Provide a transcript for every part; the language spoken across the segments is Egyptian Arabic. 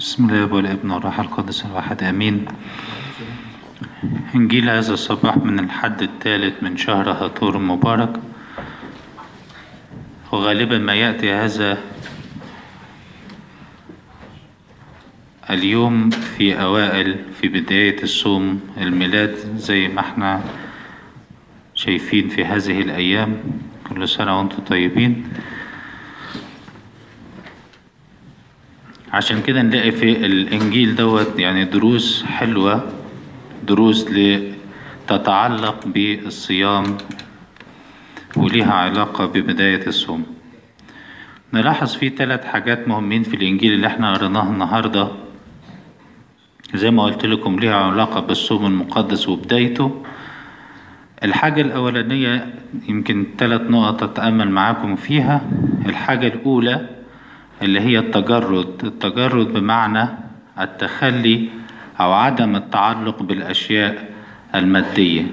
بسم الله والابن والروح القدس الواحد امين انجيل هذا الصباح من الحد الثالث من شهر هطور المبارك وغالبا ما ياتي هذا اليوم في اوائل في بدايه الصوم الميلاد زي ما احنا شايفين في هذه الايام كل سنه وانتم طيبين عشان كده نلاقي في الإنجيل دوت يعني دروس حلوة دروس تتعلق بالصيام وليها علاقة ببداية الصوم نلاحظ فيه ثلاث حاجات مهمين في الإنجيل اللي احنا قريناها النهاردة زي ما قلت لكم ليها علاقة بالصوم المقدس وبدايته الحاجة الأولانية يمكن ثلاث نقط أتأمل معاكم فيها الحاجة الأولى اللي هي التجرد التجرد بمعنى التخلي او عدم التعلق بالاشياء الماديه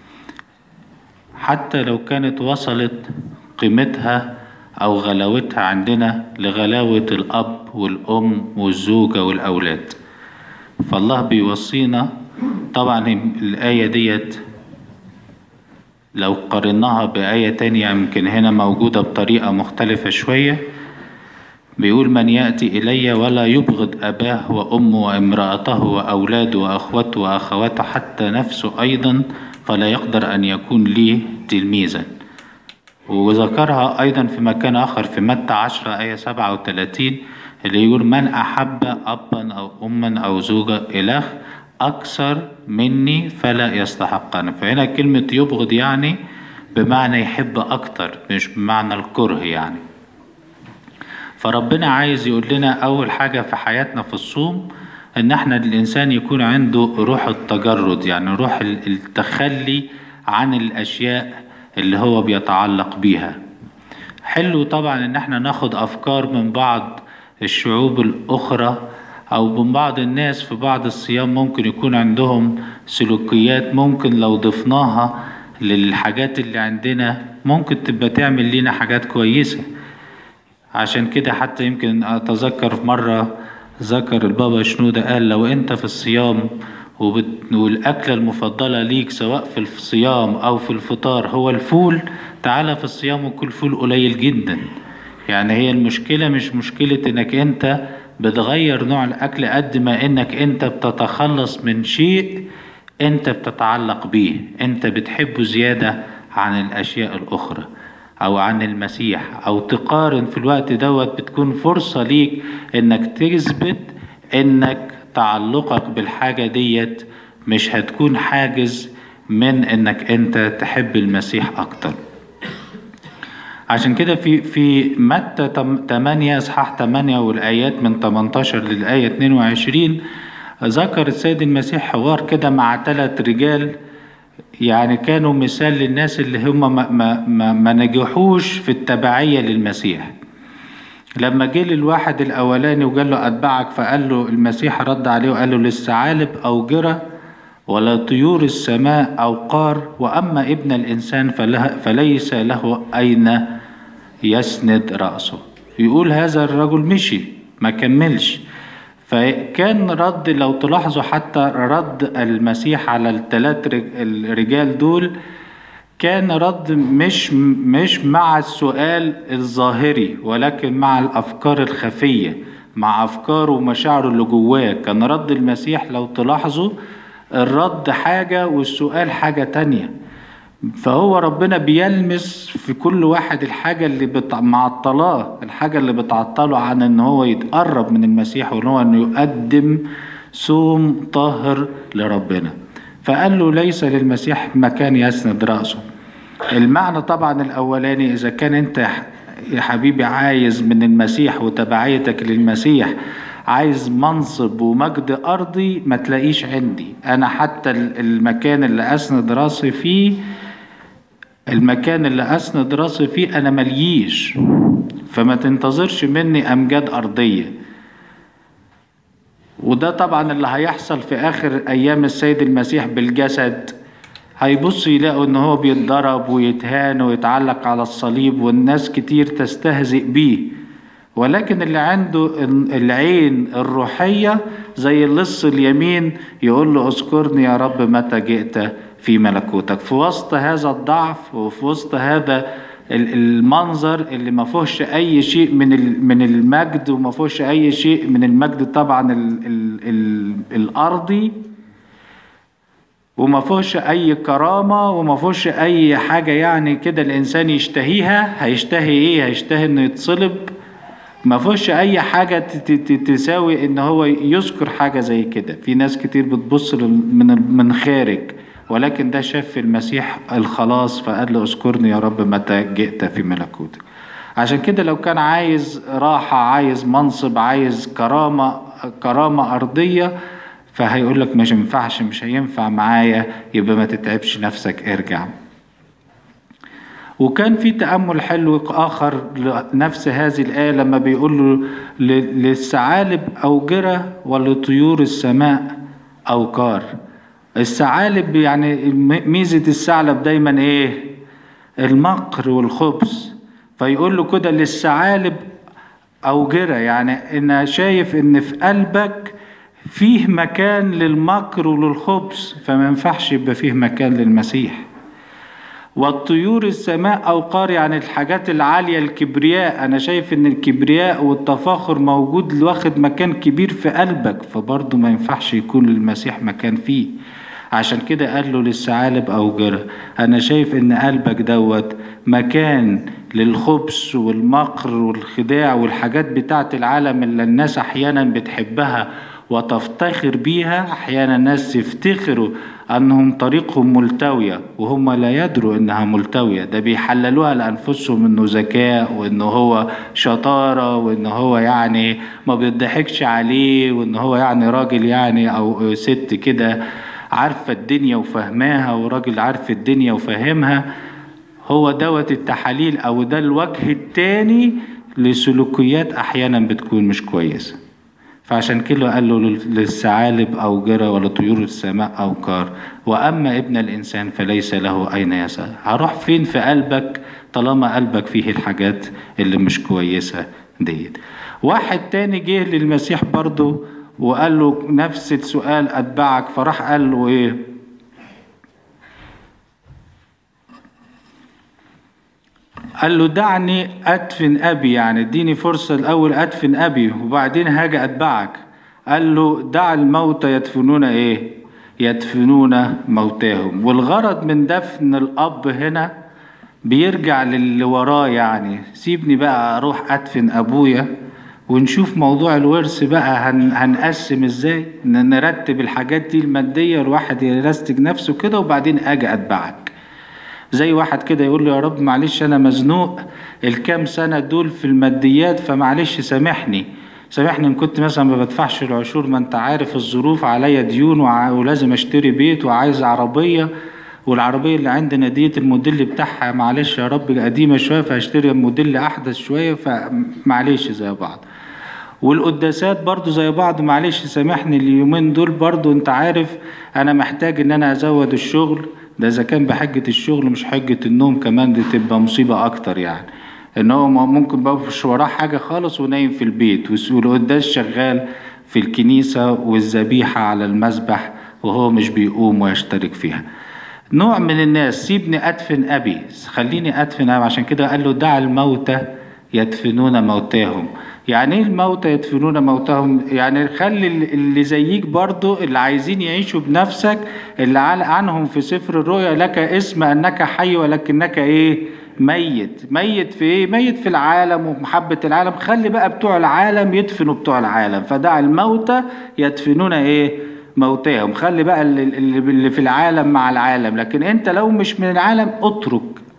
حتى لو كانت وصلت قيمتها او غلاوتها عندنا لغلاوه الاب والام والزوجه والاولاد فالله بيوصينا طبعا الايه ديت لو قارناها بايه تانية يمكن هنا موجوده بطريقه مختلفه شويه بيقول من يأتي إلي ولا يبغض أباه وأمه وامرأته وأولاده وأخوته وأخواته حتى نفسه أيضا فلا يقدر أن يكون لي تلميذا وذكرها أيضا في مكان آخر في متى عشرة آية سبعة وتلاتين اللي يقول من أحب أبا أو أما أو زوجة إله أكثر مني فلا يستحقني فهنا كلمة يبغض يعني بمعنى يحب أكتر مش بمعنى الكره يعني فربنا عايز يقول لنا أول حاجة في حياتنا في الصوم إن إحنا الإنسان يكون عنده روح التجرد يعني روح التخلي عن الأشياء اللي هو بيتعلق بيها حلو طبعا إن إحنا ناخد أفكار من بعض الشعوب الأخرى أو من بعض الناس في بعض الصيام ممكن يكون عندهم سلوكيات ممكن لو ضفناها للحاجات اللي عندنا ممكن تبقى تعمل لنا حاجات كويسة عشان كده حتى يمكن أتذكر في مرة ذكر البابا شنودة قال لو أنت في الصيام وبت... والأكلة المفضلة ليك سواء في الصيام أو في الفطار هو الفول تعالى في الصيام وكل فول قليل جدا يعني هي المشكلة مش مشكلة إنك أنت بتغير نوع الأكل قد ما إنك أنت بتتخلص من شيء أنت بتتعلق بيه أنت بتحبه زيادة عن الأشياء الأخرى او عن المسيح او تقارن في الوقت دوت بتكون فرصة ليك انك تثبت انك تعلقك بالحاجة ديت مش هتكون حاجز من انك انت تحب المسيح اكتر عشان كده في في متى 8 اصحاح 8 والايات من 18 للايه 22 ذكر السيد المسيح حوار كده مع ثلاث رجال يعني كانوا مثال للناس اللي هم ما, ما, ما, ما نجحوش في التبعية للمسيح لما جه للواحد الأولاني وقال له أتبعك فقال له المسيح رد عليه وقال له للثعالب أو جرة ولا طيور السماء أو قار وأما ابن الإنسان فليس له أين يسند رأسه يقول هذا الرجل مشي ما كملش فكان رد لو تلاحظوا حتى رد المسيح على الثلاث الرجال دول كان رد مش مش مع السؤال الظاهري ولكن مع الافكار الخفيه مع افكاره ومشاعره اللي جواه كان رد المسيح لو تلاحظوا الرد حاجه والسؤال حاجه تانية فهو ربنا بيلمس في كل واحد الحاجة اللي معطلاه الحاجة اللي بتعطله عن ان هو يتقرب من المسيح وان هو انه يقدم صوم طاهر لربنا فقال له ليس للمسيح مكان يسند رأسه المعنى طبعا الاولاني اذا كان انت يا حبيبي عايز من المسيح وتبعيتك للمسيح عايز منصب ومجد ارضي ما تلاقيش عندي انا حتى المكان اللي اسند راسي فيه المكان اللي اسند راسي فيه انا مليش فما تنتظرش مني امجاد ارضيه وده طبعا اللي هيحصل في اخر ايام السيد المسيح بالجسد هيبصوا يلاقوا ان هو بيتضرب ويتهان ويتعلق على الصليب والناس كتير تستهزئ بيه ولكن اللي عنده العين الروحية زي اللص اليمين يقول له اذكرني يا رب متى جئت في ملكوتك في وسط هذا الضعف وفي وسط هذا المنظر اللي ما فيهوش اي شيء من من المجد وما فيهوش اي شيء من المجد طبعا ال ال ال الارضي وما فيهوش اي كرامه وما فيهوش اي حاجه يعني كده الانسان يشتهيها هيشتهي ايه هيشتهي انه يتصلب ما فيهوش اي حاجه تساوي ان هو يذكر حاجه زي كده في ناس كتير بتبص من من خارج ولكن ده شاف في المسيح الخلاص فقال له اذكرني يا رب متى جئت في ملكوتك عشان كده لو كان عايز راحة عايز منصب عايز كرامة كرامة أرضية فهيقول لك مش ينفعش مش هينفع معايا يبقى ما تتعبش نفسك ارجع وكان في تأمل حلو آخر لنفس هذه الآية لما بيقول له للثعالب أوجرة ولطيور السماء أوكار الثعالب يعني ميزة الثعلب دايما ايه المقر والخبز فيقول له كده للثعالب أوجرة يعني إن شايف إن في قلبك فيه مكان للمكر وللخبز فما ينفعش يبقى فيه مكان للمسيح والطيور السماء أوقار يعني الحاجات العالية الكبرياء أنا شايف إن الكبرياء والتفاخر موجود واخد مكان كبير في قلبك فبرضه ما ينفعش يكون للمسيح مكان فيه عشان كده قال له للثعالب أوجرة أنا شايف إن قلبك دوت مكان للخبث والمكر والخداع والحاجات بتاعت العالم اللي الناس أحيانا بتحبها وتفتخر بيها أحيانا الناس يفتخروا أنهم طريقهم ملتوية وهم لا يدروا أنها ملتوية ده بيحللوها لأنفسهم أنه ذكاء وأنه هو شطارة وأنه هو يعني ما بيضحكش عليه وأنه هو يعني راجل يعني أو ست كده عارفة الدنيا وفهماها وراجل عارف الدنيا وفاهمها هو دوت التحاليل أو ده الوجه التاني لسلوكيات أحيانا بتكون مش كويسة فعشان كده قال له للثعالب أوجرة ولطيور السماء أوكار وأما ابن الإنسان فليس له أين يسعى هروح فين في قلبك طالما قلبك فيه الحاجات اللي مش كويسة ديت واحد تاني جه للمسيح برضه وقال له نفس السؤال أتبعك فراح قال له إيه قال له دعني أدفن أبي يعني اديني فرصة الأول أدفن أبي وبعدين هاجي أتبعك قال له دع الموتى يدفنون إيه يدفنون موتاهم والغرض من دفن الأب هنا بيرجع للي وراه يعني سيبني بقى أروح أدفن أبويا ونشوف موضوع الورث بقى هن هنقسم ازاي نرتب الحاجات دي المادية الواحد يرستج نفسه كده وبعدين اجي اتبعك زي واحد كده يقول له يا رب معلش انا مزنوق الكام سنة دول في الماديات فمعلش سامحني سامحني ان كنت مثلا ما بدفعش العشور ما انت عارف الظروف عليا ديون ولازم اشتري بيت وعايز عربية والعربية اللي عندنا ديت الموديل بتاعها معلش يا رب قديمة شوية فهشتري موديل أحدث شوية فمعلش زي بعض والقداسات برضو زي بعض معلش سامحني اليومين دول برضو انت عارف انا محتاج ان انا ازود الشغل ده اذا كان بحجة الشغل مش حجة النوم كمان دي تبقى مصيبة اكتر يعني ان هو ممكن مش وراه حاجة خالص ونايم في البيت والقداس شغال في الكنيسة والذبيحة على المذبح وهو مش بيقوم ويشترك فيها نوع من الناس سيبني ادفن ابي خليني ادفن ابي عشان كده قال له دع الموتى يدفنون موتاهم يعني ايه الموتى يدفنون موتاهم يعني خلي اللي زيك برضو اللي عايزين يعيشوا بنفسك اللي عنهم في سفر الرؤيا لك اسم انك حي ولكنك ايه ميت ميت في ايه ميت في العالم ومحبة العالم خلي بقى بتوع العالم يدفنوا بتوع العالم فدع الموتى يدفنون ايه موتاهم خلي بقى اللي في العالم مع العالم لكن انت لو مش من العالم اترك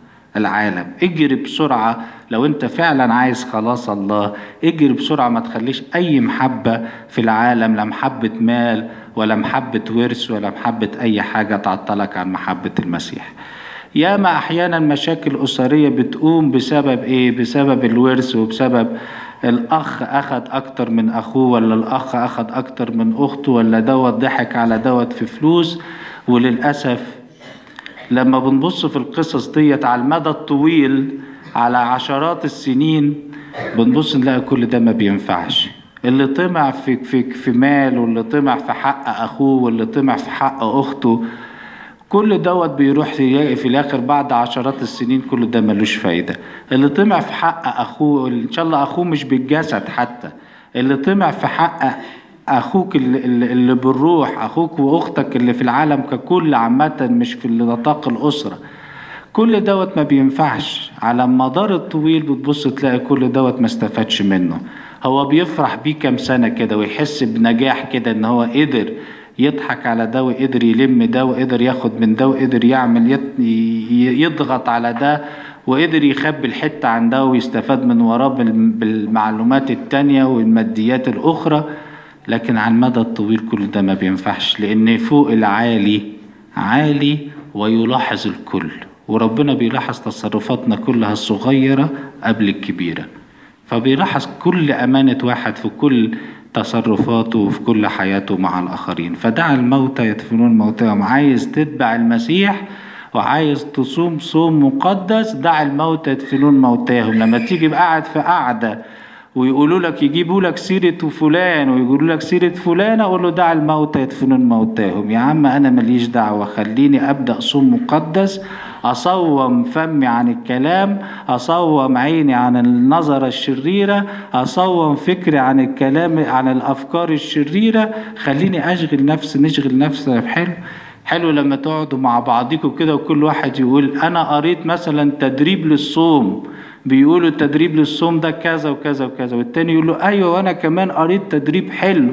العالم اجري بسرعة لو انت فعلا عايز خلاص الله اجري بسرعة ما تخليش اي محبة في العالم لا محبة مال ولا محبة ورث ولا محبة اي حاجة تعطلك عن محبة المسيح ياما احيانا مشاكل اسرية بتقوم بسبب ايه بسبب الورث وبسبب الاخ اخد اكتر من اخوه ولا الاخ اخد اكتر من اخته ولا دوت ضحك على دوت في فلوس وللاسف لما بنبص في القصص ديت على المدى الطويل على عشرات السنين بنبص نلاقي كل ده ما بينفعش اللي طمع في في في مال واللي طمع في حق اخوه واللي طمع في حق اخته كل دوت بيروح في, في الاخر بعد عشرات السنين كل ده ملوش فايده اللي طمع في حق اخوه ان شاء الله اخوه مش بالجسد حتى اللي طمع في حق اخوك اللي, اللي بالروح اخوك واختك اللي في العالم ككل عامه مش في نطاق الاسره كل دوت ما بينفعش على المدار الطويل بتبص تلاقي كل دوت ما استفادش منه هو بيفرح بيه كام سنة كده ويحس بنجاح كده ان هو قدر يضحك على ده وقدر يلم ده وقدر ياخد من ده وقدر يعمل يضغط على ده وقدر يخبي الحتة عن ده ويستفاد من وراه بالمعلومات التانية والماديات الأخرى لكن على المدى الطويل كل ده ما بينفعش لأن فوق العالي عالي ويلاحظ الكل وربنا بيلاحظ تصرفاتنا كلها الصغيرة قبل الكبيرة فبيلاحظ كل أمانة واحد في كل تصرفاته وفي كل حياته مع الآخرين فدع الموتى يدفنون موتاهم عايز تتبع المسيح وعايز تصوم صوم مقدس دع الموتى يدفنون موتاهم لما تيجي قاعد في قعدة ويقولوا لك يجيبوا لك سيرة فلان ويقولوا لك سيرة فلان أقول له دع الموتى يدفنون موتاهم يا عم أنا ماليش دعوة خليني أبدأ صوم مقدس أصوم فمي عن الكلام أصوم عيني عن النظرة الشريرة أصوم فكري عن الكلام عن الأفكار الشريرة خليني أشغل نفسي نشغل نفسي حلو حلو لما تقعدوا مع بعضكم كده وكل واحد يقول أنا قريت مثلا تدريب للصوم بيقولوا التدريب للصوم ده كذا وكذا وكذا والتاني يقول له أيوة وأنا كمان قريت تدريب حلو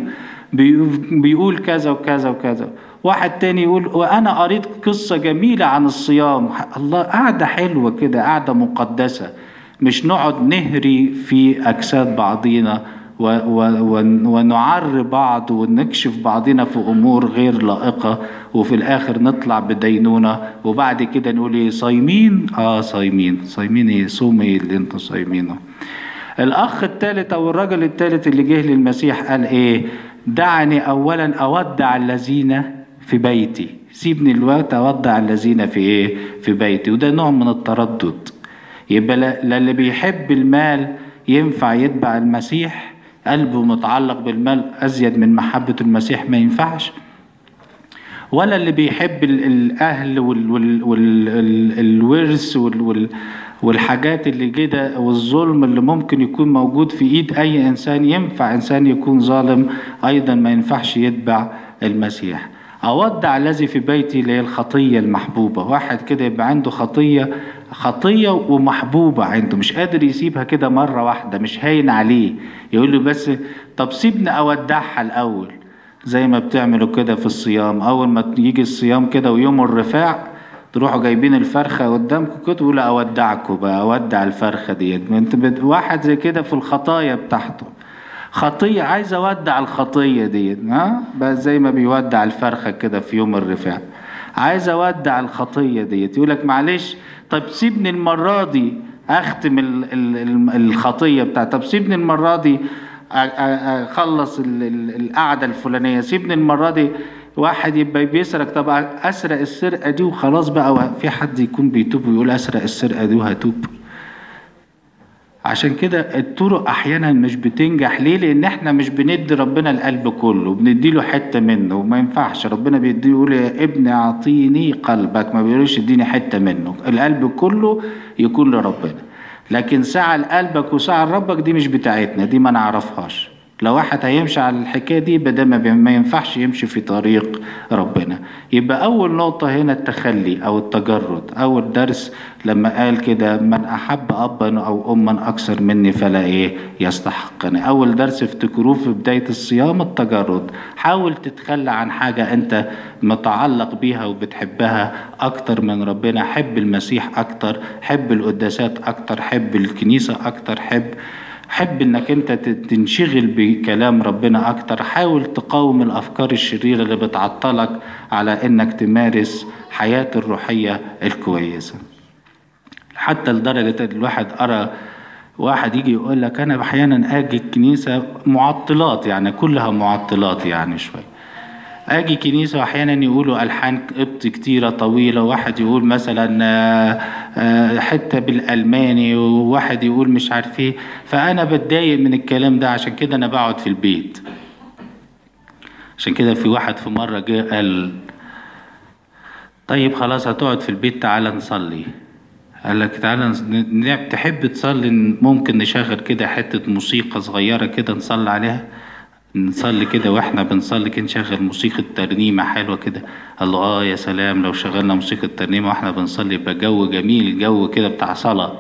بيقول كذا وكذا وكذا واحد تاني يقول وانا قريت قصة جميلة عن الصيام الله قاعدة حلوة كده قاعدة مقدسة مش نقعد نهري في اجساد بعضينا و و و ونعر بعض ونكشف بعضنا في امور غير لائقه وفي الاخر نطلع بدينونه وبعد كده نقول ايه صايمين اه صايمين صايمين ايه صوم ايه اللي انتوا صايمينه الاخ الثالث او الرجل الثالث اللي جه للمسيح قال ايه دعني اولا اودع الذين في بيتي سيبني الوقت اودع الذين في ايه في بيتي وده نوع من التردد يبقى لا اللي بيحب المال ينفع يتبع المسيح قلبه متعلق بالمال ازيد من محبة المسيح ما ينفعش ولا اللي بيحب الاهل والورث والحاجات اللي كده والظلم اللي ممكن يكون موجود في ايد اي انسان ينفع انسان يكون ظالم ايضا ما ينفعش يتبع المسيح أودع الذي في بيتي اللي هي الخطية المحبوبة واحد كده يبقى عنده خطية خطية ومحبوبة عنده مش قادر يسيبها كده مرة واحدة مش هاين عليه يقول له بس طب سيبني أودعها الأول زي ما بتعملوا كده في الصيام أول ما يجي الصيام كده ويوم الرفاع تروحوا جايبين الفرخة قدامكم كده ويقول أودعكم بقى أودع الفرخة ديت انت واحد زي كده في الخطايا بتاعته خطية عايز أودع الخطية دي ها بقى زي ما بيودع الفرخة كده في يوم الرفاع عايز أودع الخطية دي يقول لك معلش طب سيبني المرة دي أختم ال ال الخطية بتاعتي طب سيبني المرة دي أخلص القعدة الفلانية سيبني المرة دي واحد يبقى بيسرق طب أسرق السرقة دي وخلاص بقى في حد يكون بيتوب ويقول أسرق السرقة دي وهتوب عشان كده الطرق احيانا مش بتنجح ليه لان احنا مش بندي ربنا القلب كله بندي له حته منه وما ينفعش ربنا بيدي يقول يا ابني اعطيني قلبك ما بيقولش اديني حته منه القلب كله يكون لربنا لكن ساعة لقلبك وساعة لربك دي مش بتاعتنا دي ما نعرفهاش لو واحد هيمشي على الحكايه دي يبقى ده ما ينفعش يمشي في طريق ربنا يبقى اول نقطه هنا التخلي او التجرد اول درس لما قال كده من احب ابا او اما اكثر مني فلا ايه يستحقني اول درس افتكروه في بدايه الصيام التجرد حاول تتخلى عن حاجه انت متعلق بيها وبتحبها اكتر من ربنا حب المسيح اكتر حب القداسات اكتر حب الكنيسه اكتر حب حب انك انت تنشغل بكلام ربنا اكتر حاول تقاوم الافكار الشريرة اللي بتعطلك على انك تمارس حياة الروحية الكويسة حتى لدرجة الواحد ارى واحد يجي يقول لك انا احيانا اجي الكنيسة معطلات يعني كلها معطلات يعني شوي اجي كنيسة واحيانا يقولوا الحان قبط كتيرة طويلة واحد يقول مثلا آه، آه، حتة بالالماني وواحد يقول مش عارف ايه فانا بتضايق من الكلام ده عشان كده انا بقعد في البيت عشان كده في واحد في مرة جه قال طيب خلاص هتقعد في البيت تعالى نصلي قال لك تعالى نص- ن- تحب تصلي ممكن نشغل كده حتة موسيقى صغيرة كده نصلي عليها نصلي كده واحنا بنصلي كده نشغل موسيقى ترنيمة حلوة كده الله اه يا سلام لو شغلنا موسيقى ترنيمة واحنا بنصلي يبقى جو جميل جو كده بتاع صلاة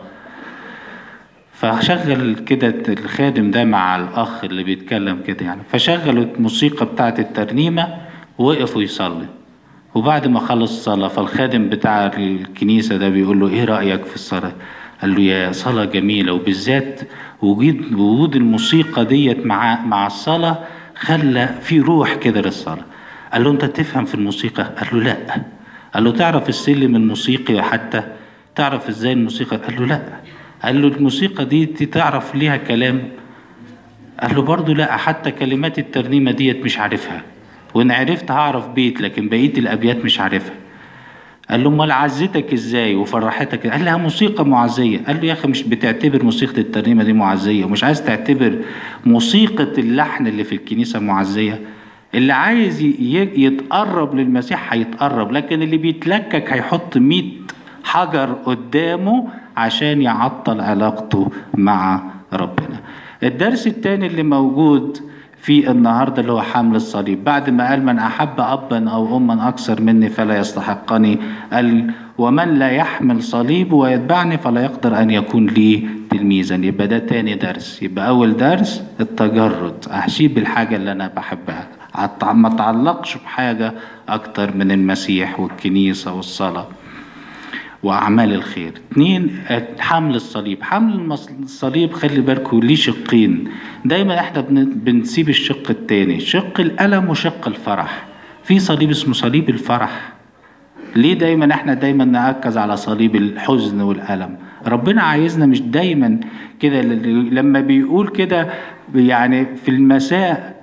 فشغل كده الخادم ده مع الأخ اللي بيتكلم كده يعني فشغلوا الموسيقى بتاعت الترنيمة ووقفوا يصلي وبعد ما خلص الصلاة فالخادم بتاع الكنيسة ده بيقول له إيه رأيك في الصلاة؟ قال له يا صلاة جميلة وبالذات وجود وجود الموسيقى ديت مع مع الصلاة خلى في روح كده للصلاة. قال له أنت تفهم في الموسيقى؟ قال له لأ. قال له تعرف السلم الموسيقي حتى؟ تعرف إزاي الموسيقى؟ قال له لأ. قال له الموسيقى دي دي تعرف ليها كلام؟ قال له برضه لا حتى كلمات الترنيمة ديت مش عارفها وإن عرفت هعرف بيت لكن بقية الأبيات مش عارفها قال له امال عزتك ازاي وفرحتك قال لها موسيقى معزيه قال له يا اخي مش بتعتبر موسيقى الترنيمه دي معزيه ومش عايز تعتبر موسيقى اللحن اللي في الكنيسه معزيه اللي عايز ي- ي- يتقرب للمسيح هيتقرب لكن اللي بيتلكك هيحط مية حجر قدامه عشان يعطل علاقته مع ربنا الدرس التاني اللي موجود في النهارده اللي هو حمل الصليب بعد ما قال من احب ابا او اما اكثر مني فلا يستحقني قال ومن لا يحمل صليب ويتبعني فلا يقدر ان يكون لي تلميذا يبقى ده تاني درس يبقى اول درس التجرد احشيب الحاجه اللي انا بحبها عط- ما اتعلقش بحاجه اكتر من المسيح والكنيسه والصلاه واعمال الخير اتنين حمل الصليب حمل المص- الصليب خلي بالكوا ليه شقين دايما احنا بن- بنسيب الشق التاني شق الالم وشق الفرح في صليب اسمه صليب الفرح ليه دايما احنا دايما نركز على صليب الحزن والالم ربنا عايزنا مش دايما كده ل- لما بيقول كده يعني في المساء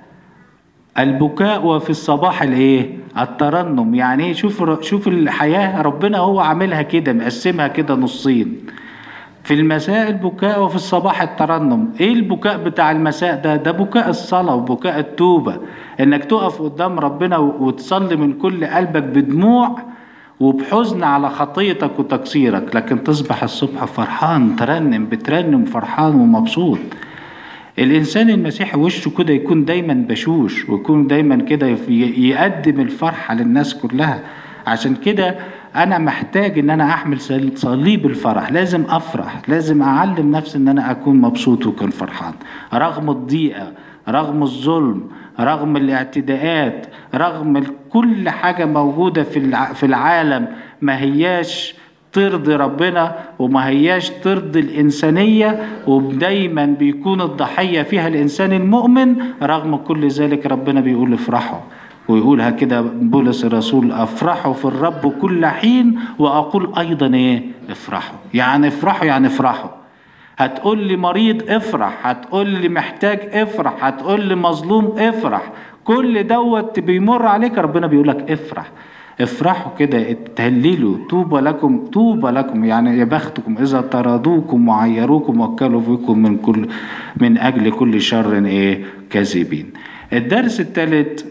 البكاء وفي الصباح الايه الترنم يعني ايه شوف شوف الحياه ربنا هو عاملها كده مقسمها كده نصين في المساء البكاء وفي الصباح الترنم ايه البكاء بتاع المساء ده ده بكاء الصلاة وبكاء التوبة انك تقف قدام ربنا وتصلي من كل قلبك بدموع وبحزن على خطيتك وتقصيرك لكن تصبح الصبح فرحان ترنم بترنم فرحان ومبسوط الانسان المسيحي وشه كده يكون دايما بشوش ويكون دايما كده ي- يقدم الفرحه للناس كلها عشان كده انا محتاج ان انا احمل صل- صليب الفرح لازم افرح لازم اعلم نفسي ان انا اكون مبسوط واكون فرحان رغم الضيقه رغم الظلم رغم الاعتداءات رغم ال- كل حاجه موجوده في الع- في العالم ما هياش ترضي ربنا وما هياش ترضي الإنسانية ودايما بيكون الضحية فيها الإنسان المؤمن رغم كل ذلك ربنا بيقول افرحوا ويقولها كده بولس الرسول افرحوا في الرب كل حين واقول ايضا ايه افرحوا يعني افرحوا يعني افرحوا هتقول لي مريض افرح هتقول لي محتاج افرح هتقول لي مظلوم افرح كل دوت بيمر عليك ربنا بيقول لك افرح افرحوا كده تهللوا طوبى لكم طوبى لكم يعني يا بختكم اذا طردوكم وعيروكم وكلوا فيكم من كل من اجل كل شر ايه كاذبين الدرس الثالث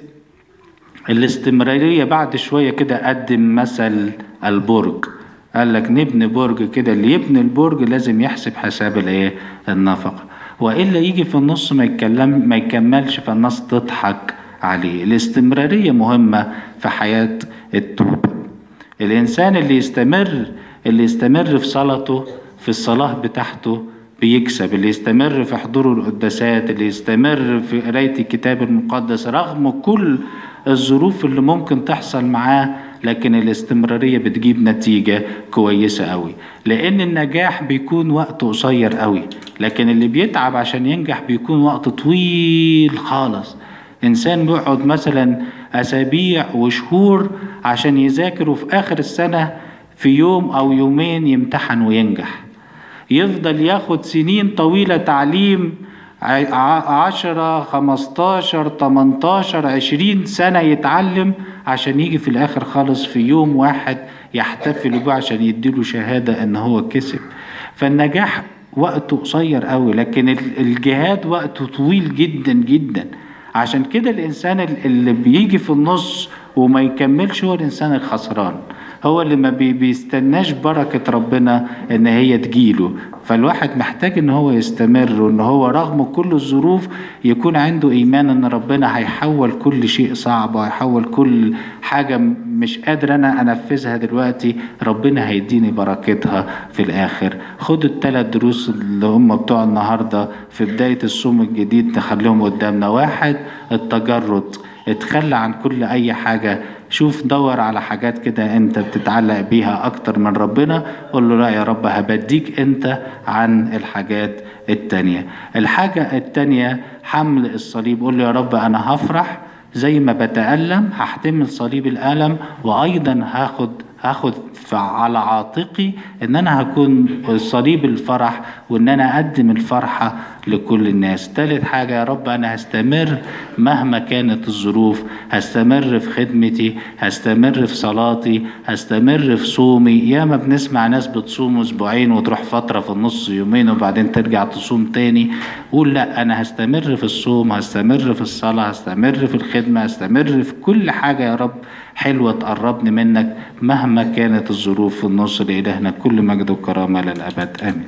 الاستمرارية بعد شوية كده قدم مثل البرج قال لك نبني برج كده اللي يبني البرج لازم يحسب حساب الايه النفقة والا يجي في النص ما يتكلم ما يكملش فالناس تضحك عليه الاستمرارية مهمة في حياة التوبة الانسان اللي يستمر اللي يستمر في صلاته في الصلاة بتاعته بيكسب اللي يستمر في حضور القداسات اللي يستمر في قراية الكتاب المقدس رغم كل الظروف اللي ممكن تحصل معاه لكن الاستمرارية بتجيب نتيجة كويسة قوي لأن النجاح بيكون وقت قصير قوي لكن اللي بيتعب عشان ينجح بيكون وقت طويل خالص إنسان بيقعد مثلا أسابيع وشهور عشان يذاكر وفي آخر السنة في يوم أو يومين يمتحن وينجح يفضل ياخد سنين طويلة تعليم ع- ع- عشرة خمستاشر تمنتاشر عشرين سنة يتعلم عشان يجي في الآخر خالص في يوم واحد يحتفلوا بيه عشان يديله شهادة إن هو كسب فالنجاح وقته قصير قوي لكن ال- الجهاد وقته طويل جدا جدا عشان كده الإنسان ال- اللي بيجي في النص وما يكملش هو الإنسان الخسران هو اللي ما بي- بيستناش بركة ربنا إن هي تجيله فالواحد محتاج إن هو يستمر وإن هو رغم كل الظروف يكون عنده إيمان إن ربنا هيحول كل شيء صعب وهيحول كل حاجة م- مش قادر أنا أنفذها دلوقتي ربنا هيديني بركتها في الآخر خدوا الثلاث دروس اللي هم بتوع النهاردة في بداية الصوم الجديد نخليهم قدامنا واحد التجرد اتخلى عن كل اي حاجة شوف دور على حاجات كده انت بتتعلق بيها اكتر من ربنا قول له لا يا رب هبديك انت عن الحاجات التانية الحاجة التانية حمل الصليب قول له يا رب انا هفرح زي ما بتألم هحتمل صليب الألم وأيضا هاخد هاخد ف- على عاتقي ان انا هكون صليب الفرح وان انا اقدم الفرحة لكل الناس تالت حاجة يا رب انا هستمر مهما كانت الظروف هستمر في خدمتي هستمر في صلاتي هستمر في صومي ياما بنسمع ناس بتصوم اسبوعين وتروح فترة في النص يومين وبعدين ترجع تصوم تاني قول لا انا هستمر في الصوم هستمر في الصلاة هستمر في الخدمة هستمر في كل حاجة يا رب حلوة تقربني منك مهما كانت الظروف في النص لإلهنا كل مجد وكرامة للأبد آمين